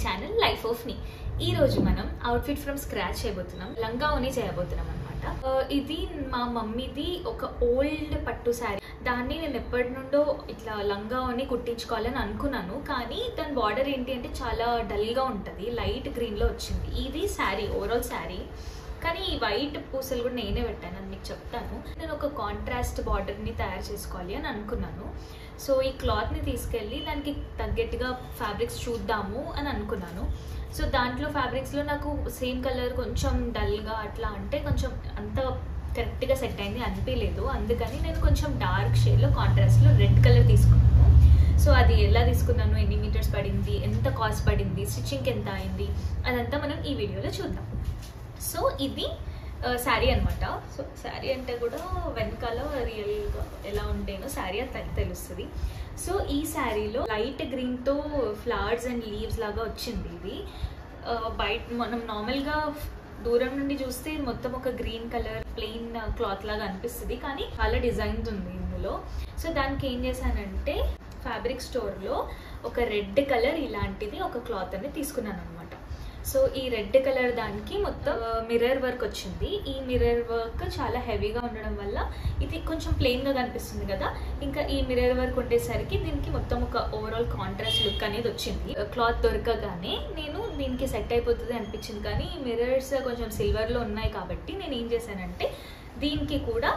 channel life of నీ ఈ రోజు మనం అవుట్ఫిట్ ఫ్రమ్ స్క్రాచ్ చేయబోతున్నాం లంగా ఓని చేయబోతున్నాం అనమాట ఇది మా మమ్మీది ఒక ఓల్డ్ పట్టు శారీ దాన్ని నేను ఎప్పటి నుండో ఇట్లా లంగా ఓని కుట్టించుకోవాలని అనుకున్నాను కానీ దాని బార్డర్ ఏంటి అంటే చాలా డల్గా ఉంటుంది లైట్ గ్రీన్లో వచ్చింది ఇది శారీ ఓవరాల్ శారీ కానీ ఈ వైట్ పూసలు కూడా నేనే పెట్టాను అని మీకు చెప్తాను నేను ఒక కాంట్రాస్ట్ బార్డర్ని తయారు చేసుకోవాలి అని అనుకున్నాను సో ఈ క్లాత్ని తీసుకెళ్ళి దానికి తగ్గట్టుగా ఫ్యాబ్రిక్స్ చూద్దాము అని అనుకున్నాను సో దాంట్లో ఫ్యాబ్రిక్స్లో నాకు సేమ్ కలర్ కొంచెం డల్గా అట్లా అంటే కొంచెం అంత కరెక్ట్గా సెట్ అయింది అనిపించలేదు అందుకని నేను కొంచెం డార్క్ షేడ్లో కాంట్రాస్ట్లో రెడ్ కలర్ తీసుకున్నాను సో అది ఎలా తీసుకున్నాను ఎన్ని మీటర్స్ పడింది ఎంత కాస్ట్ పడింది స్టిచ్చింగ్కి ఎంత అయింది అదంతా మనం ఈ వీడియోలో చూద్దాం సో ఇది శారీ అనమాట సో శారీ అంటే కూడా వెనకాల రియల్గా ఎలా ఉంటేనో శారీ అది తెలుస్తుంది సో ఈ శారీలో లైట్ గ్రీన్తో ఫ్లవర్స్ అండ్ లీవ్స్ లాగా వచ్చింది ఇది ఆ, బయట మనం నార్మల్గా దూరం నుండి చూస్తే మొత్తం ఒక గ్రీన్ కలర్ ప్లెయిన్ క్లాత్ లాగా అనిపిస్తుంది కానీ చాలా డిజైన్స్ ఉంది ఇందులో సో దానికి ఏం చేశానంటే ఫ్యాబ్రిక్ స్టోర్లో ఒక రెడ్ కలర్ ఇలాంటిది ఒక క్లాత్ అనేది తీసుకున్నాను అనమాట సో ఈ రెడ్ కలర్ దానికి మొత్తం మిర్రర్ వర్క్ వచ్చింది ఈ మిర్రర్ వర్క్ చాలా హెవీగా ఉండడం వల్ల ఇది కొంచెం ప్లెయిన్గా కనిపిస్తుంది కదా ఇంకా ఈ మిర్రర్ వర్క్ ఉండేసరికి దీనికి మొత్తం ఒక ఓవరాల్ కాంట్రాస్ట్ లుక్ అనేది వచ్చింది క్లాత్ దొరకగానే నేను దీనికి సెట్ అయిపోతుంది అనిపించింది కానీ ఈ మిర్రర్స్ కొంచెం సిల్వర్లో ఉన్నాయి కాబట్టి నేను ఏం చేశానంటే దీనికి కూడా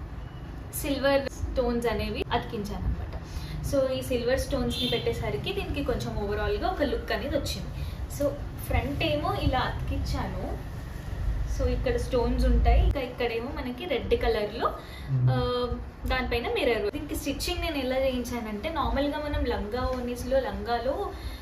సిల్వర్ స్టోన్స్ అనేవి అతికించాను అనమాట సో ఈ సిల్వర్ స్టోన్స్ని పెట్టేసరికి దీనికి కొంచెం ఓవరాల్గా ఒక లుక్ అనేది వచ్చింది సో ఫ్రంట్ ఏమో ఇలా అతికించాను సో ఇక్కడ స్టోన్స్ ఉంటాయి ఇంకా ఇక్కడేమో మనకి రెడ్ కలర్లో దానిపైన మిర్రర్ దీనికి స్టిచ్చింగ్ నేను ఎలా చేయించానంటే నార్మల్గా మనం లంగా ఓనీస్లో లంగాలో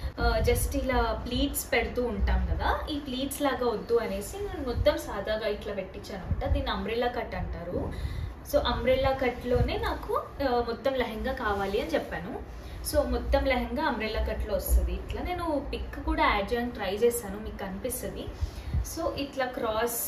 జస్ట్ ఇలా ప్లీట్స్ పెడుతూ ఉంటాం కదా ఈ ప్లీట్స్ లాగా వద్దు అనేసి నేను మొత్తం సాదాగా ఇట్లా పెట్టించాను అనమాట దీన్ని అంబ్రెల్లా కట్ అంటారు సో అంబ్రెల్లా కట్లోనే నాకు ఆ, మొత్తం లెహంగా కావాలి అని చెప్పాను సో మొత్తం లెహంగా అంబ్రెల్లా కట్లో వస్తుంది ఇట్లా నేను పిక్ కూడా యాడ్ చేయడానికి ట్రై చేశాను మీకు కనిపిస్తుంది సో ఇట్లా క్రాస్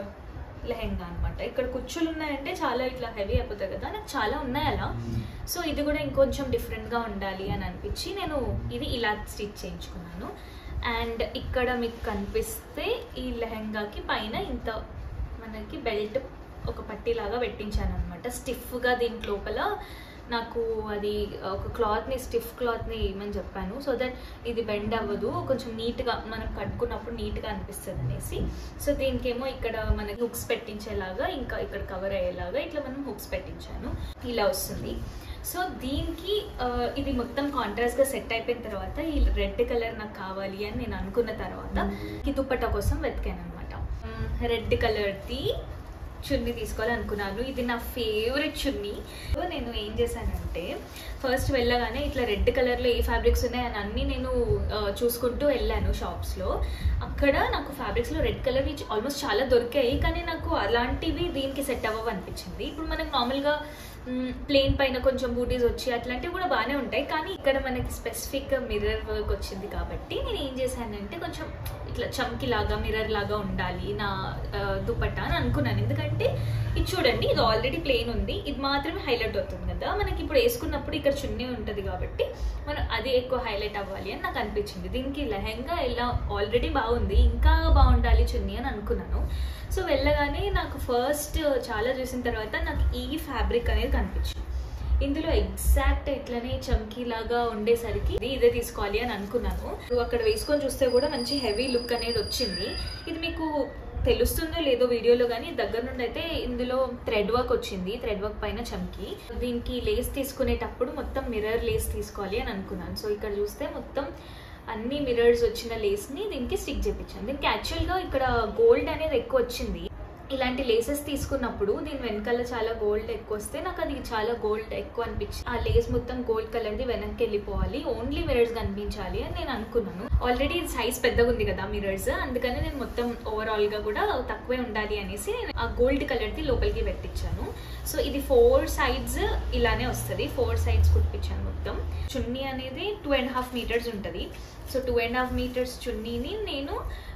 లెహంగా అనమాట ఇక్కడ కుచ్చులు ఉన్నాయంటే చాలా ఇట్లా హెవీ అయిపోతాయి కదా నాకు చాలా ఉన్నాయి అలా సో ఇది కూడా ఇంకొంచెం డిఫరెంట్గా ఉండాలి అని అనిపించి నేను ఇది ఇలా స్టిచ్ చేయించుకున్నాను అండ్ ఇక్కడ మీకు కనిపిస్తే ఈ లెహంగాకి పైన ఇంత మనకి బెల్ట్ ఒక పట్టీలాగా పెట్టించాను అనమాట స్టిఫ్గా దీని లోపల నాకు అది ఒక క్లాత్ని స్టిఫ్ క్లాత్ని వేయమని చెప్పాను సో దట్ ఇది బెండ్ అవ్వదు కొంచెం నీట్గా మనం కట్టుకున్నప్పుడు నీట్గా అనిపిస్తుంది అనేసి సో దీనికేమో ఇక్కడ మనకి హుక్స్ పెట్టించేలాగా ఇంకా ఇక్కడ కవర్ అయ్యేలాగా ఇట్లా మనం హుక్స్ పెట్టించాను ఇలా వస్తుంది సో దీనికి ఆ, ఇది మొత్తం కాంట్రాస్ట్గా సెట్ అయిపోయిన తర్వాత ఈ రెడ్ కలర్ నాకు కావాలి అని నేను అనుకున్న తర్వాత ఈ దుప్పట్టా కోసం వెతికాను అనమాట రెడ్ కలర్ది చున్నీ తీసుకోవాలనుకున్నాను ఇది నా ఫేవరెట్ చున్నీ సో నేను ఏం చేశానంటే ఫస్ట్ వెళ్ళగానే ఇట్లా రెడ్ కలర్లో ఏ ఫ్యాబ్రిక్స్ ఉన్నాయని అన్నీ నేను ఆ, చూసుకుంటూ వెళ్ళాను షాప్స్లో అక్కడ నాకు ఫ్యాబ్రిక్స్లో రెడ్ కలర్వి ఆల్మోస్ట్ చాలా దొరికాయి కానీ నాకు అలాంటివి దీనికి సెట్ అవ్వవు అనిపించింది ఇప్పుడు మనకు నార్మల్గా ప్లేన్ పైన కొంచెం బూటీస్ వచ్చి అట్లాంటివి కూడా బాగానే ఉంటాయి కానీ ఇక్కడ మనకి స్పెసిఫిక్ మిర్రర్ వర్క్ వచ్చింది కాబట్టి నేను ఏం చేశానంటే కొంచెం ఇట్లా చమ్కి లాగా మిర్రర్ లాగా ఉండాలి నా ఆ, దుపట్టా అని అనుకున్నాను ఎందుకంటే ఇది చూడండి ఇది ఆల్రెడీ ప్లేన్ ఉంది ఇది మాత్రమే హైలైట్ అవుతుంది కదా మనకి ఇప్పుడు వేసుకున్నప్పుడు ఇక్కడ చున్నీ ఉంటుంది కాబట్టి మనం అది ఎక్కువ హైలైట్ అవ్వాలి అని నాకు అనిపించింది దీనికి లెహంగా ఇలా ఆల్రెడీ బాగుంది ఇంకా బాగుండాలి చున్నీ అని అనుకున్నాను సో వెళ్ళగానే నాకు ఫస్ట్ చాలా చూసిన తర్వాత నాకు ఈ ఫ్యాబ్రిక్ అనేది కనిపించింది ఇందులో ఎగ్జాక్ట్ ఇట్లనే చమ్కీ లాగా ఉండేసరికి ఇది ఇదే తీసుకోవాలి అని అనుకున్నాను నువ్వు అక్కడ వేసుకొని చూస్తే కూడా మంచి హెవీ లుక్ అనేది వచ్చింది ఇది మీకు తెలుస్తుందో లేదో వీడియోలో కానీ దగ్గర నుండి అయితే ఇందులో థ్రెడ్ వర్క్ వచ్చింది థ్రెడ్ వర్క్ పైన చమ్కి దీనికి లేస్ తీసుకునేటప్పుడు మొత్తం మిర్రర్ లేస్ తీసుకోవాలి అని అనుకున్నాను సో ఇక్కడ చూస్తే మొత్తం అన్ని మిర్రర్స్ వచ్చిన లేస్ని దీనికి స్టిక్ చేయించాను దీనికి యాక్చువల్గా ఇక్కడ గోల్డ్ అనేది ఎక్కువ వచ్చింది ఇలాంటి లేసెస్ తీసుకున్నప్పుడు దీని వెనకాల చాలా గోల్డ్ ఎక్కువ వస్తే నాకు అది చాలా గోల్డ్ ఎక్కువ అనిపించింది ఆ లేస్ మొత్తం గోల్డ్ కలర్ది వెనక్కి వెళ్ళిపోవాలి ఓన్లీ మిరర్స్ కనిపించాలి అని నేను అనుకున్నాను ఆల్రెడీ సైజ్ పెద్దగా ఉంది కదా మిరర్స్ అందుకని నేను మొత్తం ఓవరాల్ గా కూడా తక్కువే ఉండాలి అనేసి నేను ఆ గోల్డ్ కలర్ది లోపలికి పెట్టించాను సో ఇది ఫోర్ సైడ్స్ ఇలానే వస్తుంది ఫోర్ సైడ్స్ కుట్టించాను మొత్తం చున్నీ అనేది టూ అండ్ హాఫ్ మీటర్స్ ఉంటుంది so two and half metres చున్నీని నేను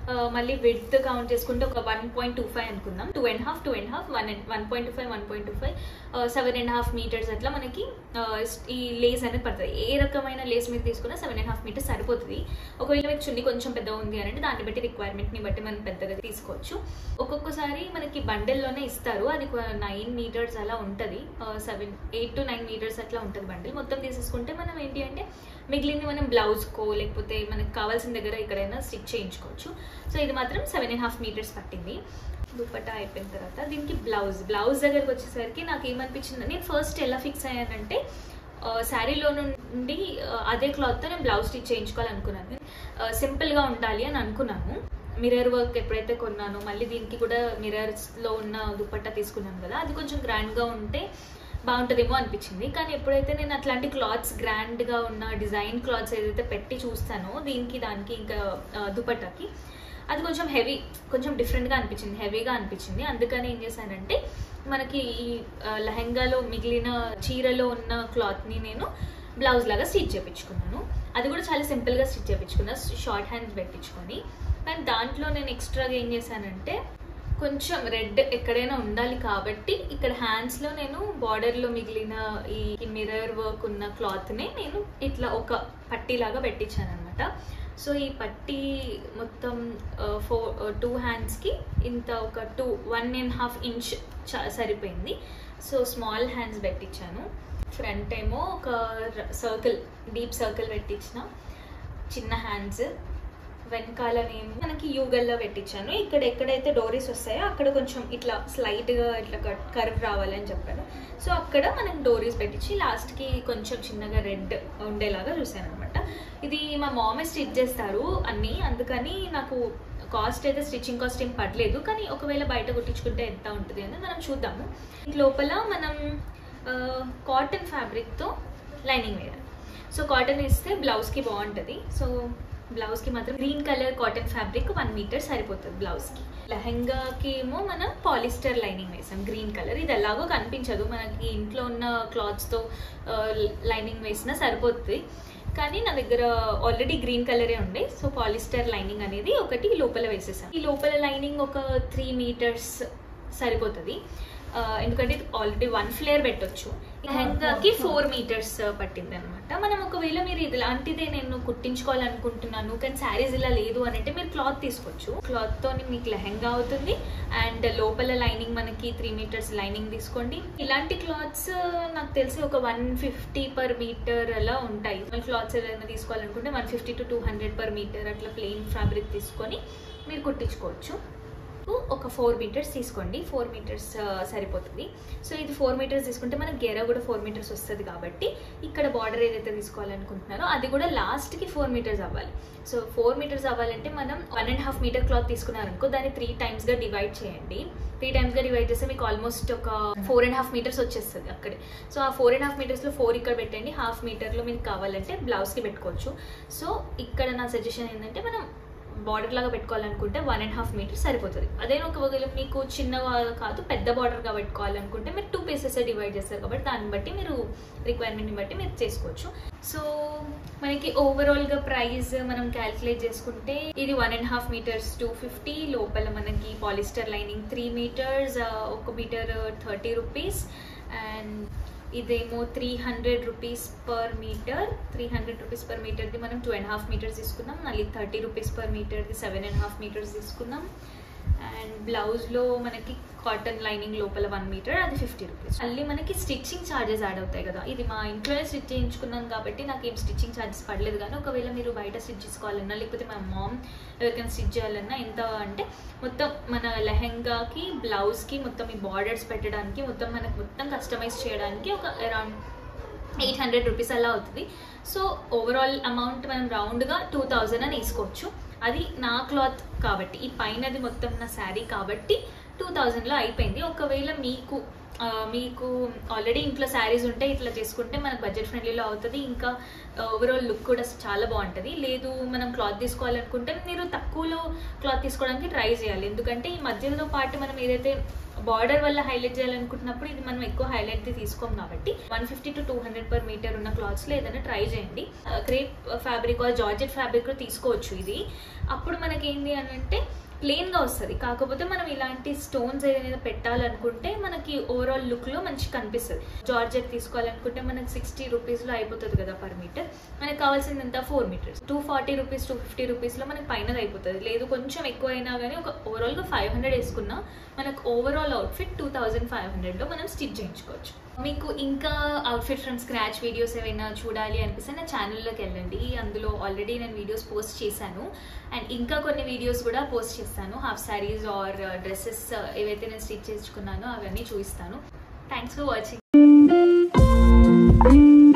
మళ్ళీ విడ్త్ కౌంట్ చేసుకుంటే ఒక వన్ పాయింట్ టూ ఫైవ్ అనుకుందాం two and half two and half one one point two five one point two five seven and half metres అట్లా మనకి ఆ, ఈ లేస్ అనేది పడుతుంది ఏ రకమైన లేస్ మీరు తీసుకున్నా సెవెన్ అండ్ హాఫ్ మీటర్స్ సరిపోతుంది ఒకవేళ మీకు చున్ని కొంచెం పెద్దగా ఉంది అని అంటే దాన్ని బట్టి రిక్వైర్మెంట్ని బట్టి మనం పెద్దగా తీసుకోవచ్చు ఒక్కొక్కసారి మనకి బండిల్లోనే ఇస్తారు అది నైన్ మీటర్స్ అలా ఉంటుంది seven eight to nine metres అట్లా ఉంటుంది బండిల్ మొత్తం తీసేసుకుంటే మనం ఏంటి అంటే మిగిలింది మనం బ్లౌజ్కో లేకపోతే మనకి కావాల్సిన దగ్గర ఎక్కడైనా స్టిచ్ చేయించుకోవచ్చు సో ఇది మాత్రం సెవెన్ అండ్ హాఫ్ మీటర్స్ పట్టింది దుపట్టా అయిపోయిన తర్వాత దీనికి బ్లౌజ్ బ్లౌజ్ దగ్గరకు వచ్చేసరికి నాకు ఏమనిపించింది నేను ఫస్ట్ ఎలా ఫిక్స్ అయ్యానంటే ఆ, శారీలో నుండి ఆ, అదే క్లాత్తో నేను బ్లౌజ్ స్టిచ్ చేయించుకోవాలనుకున్నాను ఆ, సింపుల్గా ఉండాలి అని అనుకున్నాను మిర్రర్ వర్క్ ఎప్పుడైతే కొన్నానో మళ్ళీ దీనికి కూడా మిర్రర్స్లో ఉన్న దుపట్టా తీసుకున్నాను కదా అది కొంచెం గ్రాండ్గా ఉంటే బాగుంటుందేమో అనిపించింది కానీ ఎప్పుడైతే నేను అట్లాంటి క్లాత్స్ గ్రాండ్గా ఉన్న డిజైన్ క్లాత్స్ ఏదైతే పెట్టి చూస్తానో దీనికి దానికి ఇంకా ఆ, దుపట్టాకి అది కొంచెం హెవీ కొంచెం డిఫరెంట్గా అనిపించింది హెవీగా అనిపించింది అందుకని ఏం చేశానంటే మనకి ఈ ఆ, లెహంగాలో మిగిలిన చీరలో ఉన్న క్లాత్ని నేను బ్లౌజ్ లాగా స్టిచ్ చేయించుకున్నాను అది కూడా చాలా సింపుల్గా స్టిచ్ చేయించుకున్నా షార్ట్ హ్యాండ్స్ పెట్టించుకొని కానీ దాంట్లో నేను ఎక్స్ట్రాగా ఏం చేశానంటే కొంచెం రెడ్ ఎక్కడైనా ఉండాలి కాబట్టి ఇక్కడ హ్యాండ్స్లో నేను బార్డర్లో మిగిలిన ఈ మిర్రర్ వర్క్ ఉన్న క్లాత్ని నేను ఇట్లా ఒక పట్టీలాగా పెట్టించాను అనమాట సో ఈ పట్టీ మొత్తం ఫోర్ టూ హ్యాండ్స్కి ఇంత ఒక two one and half inch సరిపోయింది సో స్మాల్ హ్యాండ్స్ పెట్టించాను ఫ్రంట్ ఏమో ఒక సర్కిల్ డీప్ సర్కిల్ పెట్టించిన చిన్న హ్యాండ్స్ వెనకాలనేమో మనకి యూగల్లో పెట్టించాను ఇక్కడ ఎక్కడైతే డోరీస్ వస్తాయో అక్కడ కొంచెం ఇట్లా స్లైట్గా ఇట్లా కర్వ్ రావాలని చెప్పాను సో అక్కడ మనం డోరీస్ పెట్టించి లాస్ట్కి కొంచెం చిన్నగా రెడ్ ఉండేలాగా చూసాను అనమాట ఇది మా మామే స్టిచ్ చేస్తారు అన్నీ అందుకని నాకు కాస్ట్ అయితే స్టిచ్చింగ్ కాస్ట్ ఏం పడలేదు కానీ ఒకవేళ బయట కుట్టించుకుంటే ఎంత ఉంటుంది అని మనం చూద్దాము లోపల మనం కాటన్ ఫ్యాబ్రిక్తో లైనింగ్ వేయాలి సో కాటన్ ఇస్తే బ్లౌజ్కి బాగుంటుంది సో బ్లౌజ్కి మాత్రం green colour cotton fabric one metre సరిపోతుంది బ్లౌజ్కి లెహంగాకి ఏమో మనం పాలిస్టర్ లైనింగ్ వేసాం గ్రీన్ కలర్ ఇది ఎలాగో కనిపించదు మనకి ఇంట్లో ఉన్న క్లాత్స్తో లైనింగ్ వేసినా సరిపోతుంది కానీ నా దగ్గర ఆల్రెడీ గ్రీన్ కలరే ఉండే సో పాలిస్టర్ లైనింగ్ అనేది ఒకటి లోపల వేసేసాం ఈ లోపల లైనింగ్ ఒక త్రీ మీటర్స్ సరిపోతుంది ఆ, ఎందుకంటే ఆల్రెడీ వన్ ఫ్లేర్ పెట్టొచ్చు లెహంగాకి ఫోర్ మీటర్స్ పట్టింది అనమాట మనం ఒకవేళ మీరు ఇలాంటిదే నేను కుట్టించుకోవాలనుకుంటున్నాను కానీ శారీస్ ఇలా లేదు అని అంటే మీరు క్లాత్ తీసుకోవచ్చు క్లాత్ తో మీకు లెహంగా అవుతుంది అండ్ లోపల లైనింగ్ మనకి త్రీ మీటర్స్ లైనింగ్ తీసుకోండి ఇలాంటి క్లాత్స్ నాకు తెలిసి ఒక వన్ ఫిఫ్టీ పర్ మీటర్ అలా ఉంటాయి క్లాత్స్ ఏదైనా తీసుకోవాలనుకుంటే one fifty to two hundred per metre అట్లా ప్లెయిన్ ఫ్యాబ్రిక్ తీసుకొని మీరు కుట్టించుకోవచ్చు ఒక ఫోర్ మీటర్స్ తీసుకోండి ఫోర్ మీటర్స్ సరిపోతుంది సో ఇది ఫోర్ మీటర్స్ తీసుకుంటే మనకి గెర కూడా ఫోర్ మీటర్స్ వస్తుంది కాబట్టి ఇక్కడ బార్డర్ ఏదైతే తీసుకోవాలనుకుంటున్నారో అది కూడా లాస్ట్కి ఫోర్ మీటర్స్ అవ్వాలి సో ఫోర్ మీటర్స్ అవ్వాలంటే మనం one and half metre cloth తీసుకున్నారనుకో దాన్ని త్రీ టైమ్స్గా డివైడ్ చేయండి త్రీ టైమ్స్గా డివైడ్ చేస్తే మీకు ఆల్మోస్ట్ ఒక ఫోర్ అండ్ హాఫ్ మీటర్స్ వచ్చేస్తుంది అక్కడే సో ఆ ఫోర్ అండ్ హాఫ్ మీటర్స్లో ఫోర్ ఇక్కడ పెట్టండి హాఫ్ మీటర్లో మీకు కావాలంటే బ్లౌజ్కి పెట్టుకోవచ్చు సో ఇక్కడ నా సజెషన్ ఏంటంటే మనం బార్డర్ లాగా పెట్టుకోవాలనుకుంటే వన్ అండ్ హాఫ్ మీటర్ సరిపోతుంది అదే ఒకవేళ మీకు చిన్నగా కాదు పెద్ద బార్డర్గా పెట్టుకోవాలనుకుంటే మీరు టూ పీసెస్ డివైడ్ చేస్తారు కాబట్టి దాన్ని బట్టి మీరు రిక్వైర్మెంట్ని బట్టి మీరు చేసుకోవచ్చు సో మనకి ఓవరాల్గా ప్రైస్ మనం క్యాల్కులేట్ చేసుకుంటే ఇది one and half metres two fifty లోపల మనకి పాలిస్టర్ లైనింగ్ త్రీ మీటర్స్ ఒక మీటర్ థర్టీ రూపీస్ అండ్ ఇదేమో three hundred rupees per metre three hundred rupees per మీటర్ది మనం టూ అండ్ హాఫ్ మీటర్స్ తీసుకున్నాం మళ్ళీ థర్టీ రూపీస్ పర్ మీటర్ది సెవెన్ అండ్ హాఫ్ మీటర్స్ తీసుకున్నాం అండ్ బ్లౌజ్లో మనకి కాటన్ లైనింగ్ లోపల వన్ మీటర్ అది ఫిఫ్టీ రూపీస్ మళ్ళీ మనకి స్టిచ్చింగ్ ఛార్జెస్ యాడ్ అవుతాయి కదా ఇది మా ఇంట్లోనే స్టిచ్ చేయించుకున్నాను కాబట్టి నాకు ఏం స్టిచ్చింగ్ ఛార్జెస్ పడలేదు కానీ ఒకవేళ మీరు బయట స్టిచ్ చేసుకోవాలన్నా లేకపోతే మా మామ్ ఎవరికైనా స్టిచ్ చేయాలన్నా ఎంత అంటే మొత్తం మన లెహెంగాకి బ్లౌజ్కి మొత్తం ఈ బార్డర్స్ పెట్టడానికి మొత్తం మనకు మొత్తం కస్టమైజ్ చేయడానికి ఒక అరౌండ్ ఎయిట్ హండ్రెడ్ రూపీస్ అలా అవుతుంది సో ఓవరాల్ అమౌంట్ మనం రౌండ్గా టూ థౌజండ్ అని వేసుకోవచ్చు అది నా క్లాత్ కాబట్టి ఈ పైనది మొత్తం నా శారీ కాబట్టి టూ థౌజండ్లో అయిపోయింది ఒకవేళ మీకు ఆ, మీకు ఆల్రెడీ ఇంట్లో శారీస్ ఉంటే ఇట్లా చేసుకుంటే మనకు బడ్జెట్ ఫ్రెండ్లీలో అవుతుంది ఇంకా ఓవరాల్ లుక్ కూడా చాలా బాగుంటుంది లేదు మనం క్లాత్ తీసుకోవాలనుకుంటే మీరు తక్కువలో క్లాత్ తీసుకోవడానికి ట్రై చేయాలి ఎందుకంటే ఈ మధ్యలో పాటు మనం ఏదైతే బార్డర్ వల్ల హైలైట్ చేయాలనుకుంటున్నప్పుడు ఇది మనం ఎక్కువ హైలైట్ తీసుకోం కాబట్టి one fifty to two hundred per metre ఉన్న క్లాత్స్లో ఏదైనా ట్రై చేయండి క్రేప్ ఫ్యాబ్రిక్ జార్జెట్ ఫ్యాబ్రిక్ తీసుకోవచ్చు ఇది అప్పుడు మనకి ఏంటి అని అంటే ప్లెయిన్గా వస్తుంది కాకపోతే మనం ఇలాంటి స్టోన్స్ ఏదైనా పెట్టాలనుకుంటే మనకి ఓవరాల్ లుక్లో మంచి కనిపిస్తుంది జార్జెట్ తీసుకోవాలనుకుంటే మనకి సిక్స్టీ రూపీస్లో అయిపోతుంది కదా పర్ మీటర్ మనకి కావాల్సింది ఎంత four metres two forty rupees two fifty రూపీస్లో మనకి పైన అయిపోతుంది లేదు కొంచెం ఎక్కువ అయినా కానీ ఒక ఓవరాల్గా ఫైవ్ హండ్రెడ్ వేసుకున్నా మనకు overall outfit two thousand five హండ్రెడ్లో మనం స్టిచ్ చేయించుకోవచ్చు మీకు ఇంకా అవుట్ఫిట్ ఫ్రమ్ స్క్రాచ్ వీడియోస్ ఏమైనా చూడాలి అనిపిస్తే నా ఛానల్లోకి వెళ్ళండి అందులో ఆల్రెడీ నేను వీడియోస్ పోస్ట్ చేశాను అండ్ ఇంకా కొన్ని వీడియోస్ కూడా పోస్ట్ చేస్తాను హాఫ్ శారీస్ ఆర్ డ్రెస్సెస్ ఏవైతే నేను స్టిచ్ చేసుకున్నానో అవన్నీ చూపిస్తాను థ్యాంక్స్ ఫర్ వాచింగ్